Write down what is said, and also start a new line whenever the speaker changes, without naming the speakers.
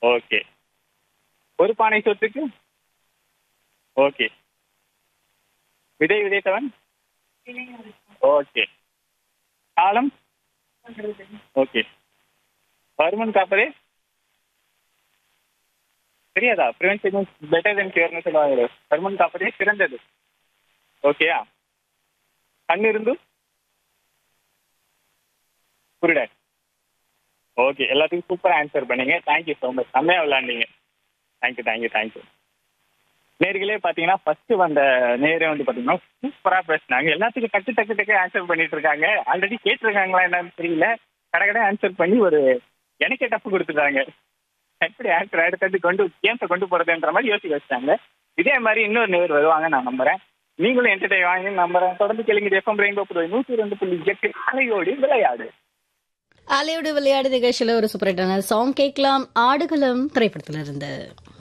okay ஒரு பானை சொத்துக்கு ஓகே விதை விதைத்தவன் ஓகே காலம் ஓகே வருமன் காப்பதே தெரியாதா ப்ரிவென்ஷன் பெட்டர் தென் கியூர்னு சொல்லுவாங்க வருமன் காப்பதே சிறந்தது ஓகேயா கண் இருந்தும் புரியல ஓகே எல்லாத்துக்கும் சூப்பராக ஆன்சர் பண்ணீங்க தேங்க்யூ ஸோ மச் செம்மையாக விளாண்டீங்க தேங்க்யூ தேங்க்யூ தேங்க்யூ நேர்களே பார்த்தீங்கன்னா ஃபர்ஸ்ட் வந்த நேரே வந்து பார்த்தீங்கன்னா சூப்பராக பேசினாங்க எல்லாத்துக்கும் டக்கு டக்கு டக்கு ஆன்சர் பண்ணிட்டு இருக்காங்க ஆல்ரெடி கேட்டிருக்காங்களா என்னன்னு தெரியல கடகட ஆன்சர் பண்ணி ஒரு எனக்கே டப்பு கொடுத்துட்டாங்க எப்படி ஆன்சர் அடுத்தது கொண்டு கேம்ஸை கொண்டு போறதுன்ற மாதிரி யோசிக்க வச்சிட்டாங்க இதே மாதிரி இன்னொரு நேர் வருவாங்க நான் நம்புறேன் நீங்களும் என்டர்டெயின் வாங்கி நம்புறேன் தொடர்ந்து கேளுங்க எஃப்எம் ரெயின்போ புதுவை நூற்றி ரெண்டு புள்ளி எட்டு அலையோடி விளையாடு
அலையோடு விளையாடு நிகழ்ச்சியில ஒரு சூப்பரட்டான சாங் கேட்கலாம் ஆடுகளம் திரைப்படத்துல இருந்து